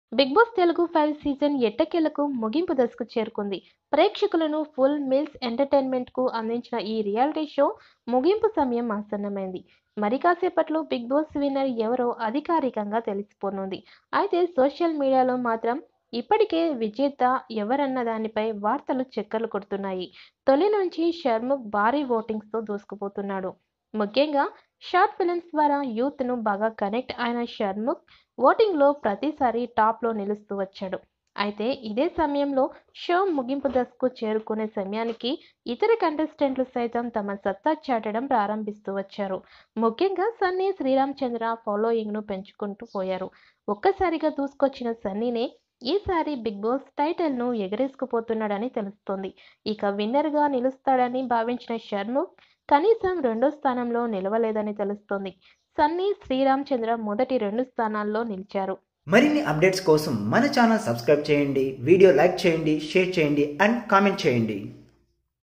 big boss Telugu five season ఎట్టకేలకు ముగింపు దశకు చేరుకుంది ప్రేక్షకులను ఫుల్ మీల్స్ ఎంటర్టైన్మెంట్ కు అందించిన ఈ రియాలిటీ షో ముగింపు సమయం ఆసన్నమైంది మరి కాసేపట్లో బిగ్ బాస్ విన్నర్ ఎవరో అధికారికంగా తెలిసిపోనుంది అయితే సోషల్ మీడియాలో మాత్రం ఇప్పటికే విజేత ఎవరన్న దానిపై వార్తలు చక్కర్లు కొడుతున్నాయి తొలి నుంచి షర్ముఖ్ భారీ ఓటింగ్స్ తో దూసుకుపోతున్నాడు ముఖ్యంగా షార్ట్ ఫిలిమ్స్ ద్వారా యూత్ ను బాగా కనెక్ట్ అయిన షర్ముఖ్ ఓటింగ్ లో ప్రతిసారి టాప్ లో నిలుస్తూ వచ్చాడు అయితే ఇదే సమయంలో షో ముగింపు దశకు చేరుకునే సమయానికి ఇతర కంటెస్టెంట్లు సైతం తమ సత్తా చాటడం ప్రారంభిస్తూ వచ్చారు ముఖ్యంగా సన్నీ శ్రీరామ్ చంద్ర ఫాలోయింగ్ ను పెంచుకుంటూ పోయారు ఒక్కసారిగా దూసుకొచ్చిన సన్నీనే ఈసారి బిగ్ బాస్ టైటిల్ ను ఎగరేసుకుపోతున్నాడని తెలుస్తోంది ఇక విన్నర్ గా నిలుస్తాడని భావించిన షర్ముఖ్ కనీసం రెండో స్థానంలో నిలవలేదని తెలుస్తోంది సన్నీ శ్రీరామ్ చంద్ర మొదటి రెండు స్థానాల్లో నిలిచారు మరిన్ని అప్డేట్స్ కోసం మన ఛానల్ సబ్స్క్రైబ్ చేయండి వీడియో లైక్ చేయండి షేర్ చేయండి అండ్ కామెంట్ చేయండి